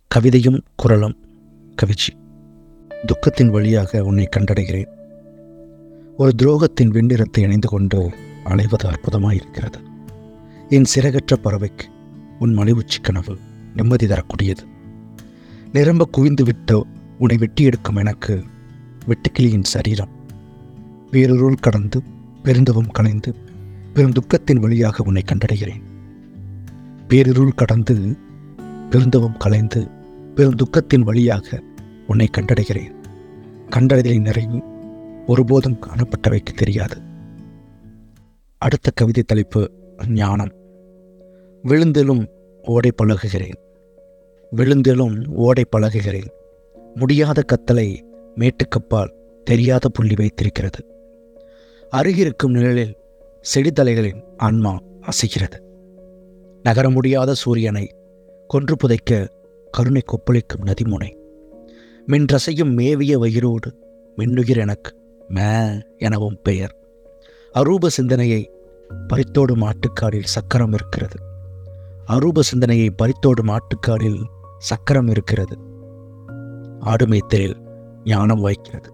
கவிதையும் குரலும் கவிச்சி துக்கத்தின் வழியாக உன்னை கண்டடைகிறேன் ஒரு துரோகத்தின் வெண்ணிறத்தை இணைந்து கொண்டு அலைவது அற்புதமாயிருக்கிறது என் சிறகற்ற பறவைக்கு உன் மலிவுச்சி கனவு நிம்மதி தரக்கூடியது நிரம்ப குவிந்து விட்ட உன்னை வெட்டி எடுக்கும் எனக்கு வெட்டுக்கிளியின் சரீரம் வேறொருள் கடந்து பெருந்தவம் கலைந்து பெரும் துக்கத்தின் வழியாக உன்னை கண்டடைகிறேன் பேரிருள் கடந்து பெருந்தவம் கலைந்து பெரும் துக்கத்தின் வழியாக உன்னை கண்டடைகிறேன் கண்டடைதலின் நிறைவு ஒருபோதும் காணப்பட்டவைக்கு தெரியாது அடுத்த கவிதை தலைப்பு ஞானம் விழுந்திலும் ஓடை பழகுகிறேன் விழுந்திலும் ஓடை பழகுகிறேன் முடியாத கத்தலை மேட்டுக்கப்பால் தெரியாத புள்ளி வைத்திருக்கிறது அருகிருக்கும் நிழலில் செடித்தலைகளின் ஆன்மா அசைகிறது நகர முடியாத சூரியனை கொன்று புதைக்க கருணை கொப்பளிக்கும் நதிமுனை மின்றசையும் மேவிய வயிறோடு மின்னுயிர் எனக்கு மே எனவும் பெயர் அரூப சிந்தனையை பறித்தோடு மாட்டுக்காடில் சக்கரம் இருக்கிறது அரூப சிந்தனையை பறித்தோடு மாட்டுக்காடில் சக்கரம் இருக்கிறது ஆடுமேத்தலில் ஞானம் வாய்க்கிறது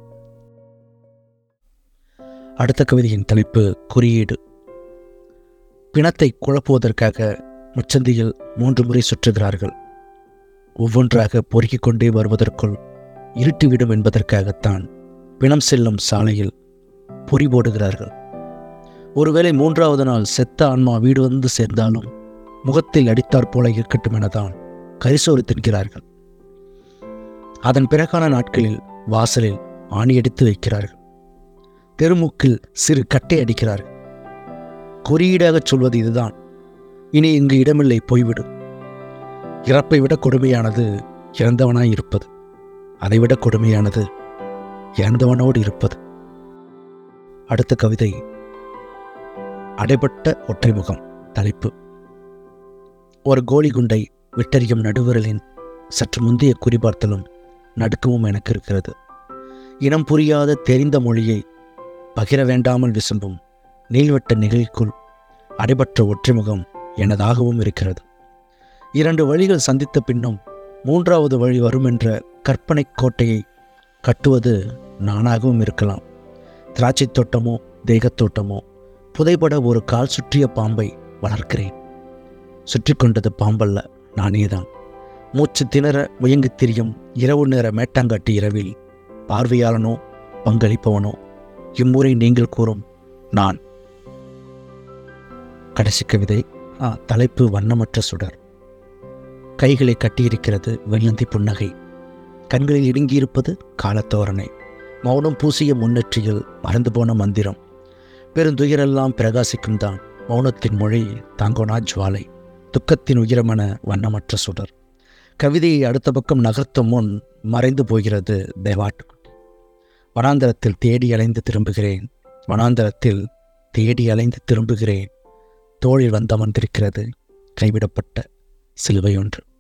அடுத்த கவிதையின் தலைப்பு குறியீடு பிணத்தை குழப்புவதற்காக முச்சந்தியில் மூன்று முறை சுற்றுகிறார்கள் ஒவ்வொன்றாக பொறுக்கிக் கொண்டே வருவதற்குள் இருட்டிவிடும் என்பதற்காகத்தான் பிணம் செல்லும் சாலையில் பொறி போடுகிறார்கள் ஒருவேளை மூன்றாவது நாள் செத்த ஆன்மா வீடு வந்து சேர்ந்தாலும் முகத்தில் அடித்தாற் போல இருக்கட்டும் எனதான் கரிசோறு தின்கிறார்கள் அதன் பிறகான நாட்களில் வாசலில் ஆணியடித்து வைக்கிறார்கள் தெருமுக்கில் சிறு கட்டை அடிக்கிறார்கள் குறியீடாகச் சொல்வது இதுதான் இனி இங்கு இடமில்லை போய்விடு இறப்பை விட கொடுமையானது இறந்தவனாய் இருப்பது அதைவிட கொடுமையானது இறந்தவனோடு இருப்பது அடுத்த கவிதை அடைபட்ட ஒற்றைமுகம் தலைப்பு ஒரு கோலி குண்டை விட்டறியும் நடுவிரலின் சற்று முந்தைய குறிபார்த்தலும் நடுக்கமும் எனக்கு இருக்கிறது இனம் புரியாத தெரிந்த மொழியை பகிர வேண்டாமல் விசும்பும் நீள்வட்ட நிகழ்க்குள் அடைபற்ற ஒற்றைமுகம் எனதாகவும் இருக்கிறது இரண்டு வழிகள் சந்தித்த பின்னும் மூன்றாவது வழி வரும் என்ற கற்பனை கோட்டையை கட்டுவது நானாகவும் இருக்கலாம் திராட்சை தோட்டமோ தேகத்தோட்டமோ புதைபட ஒரு கால் சுற்றிய பாம்பை வளர்க்கிறேன் சுற்றி கொண்டது பாம்பல்ல நானேதான் மூச்சு திணற முயங்கித் திரியும் இரவு நேர மேட்டாங்காட்டு இரவில் பார்வையாளனோ பங்களிப்பவனோ இம்முறை நீங்கள் கூறும் நான் கடைசி கவிதை ஆ, தலைப்பு வண்ணமற்ற சுடர் கைகளை கட்டியிருக்கிறது வெள்ளந்தி புன்னகை கண்களில் இடுங்கியிருப்பது காலத்தோரணை மௌனம் பூசிய முன்னெற்றியில் மறந்து போன மந்திரம் பெருந்துயரெல்லாம் பிரகாசிக்கும் தான் மௌனத்தின் மொழி தாங்கோனா ஜுவாலை துக்கத்தின் உயரமான வண்ணமற்ற சுடர் கவிதையை அடுத்த பக்கம் நகர்த்தும் முன் மறைந்து போகிறது தேவாட்டுக்குட்டி வனாந்தரத்தில் தேடி அலைந்து திரும்புகிறேன் வனாந்தரத்தில் தேடி அலைந்து திரும்புகிறேன் தோளில் வந்தமர்ந்திருக்கிறது கைவிடப்பட்ட சிலுவை ஒன்று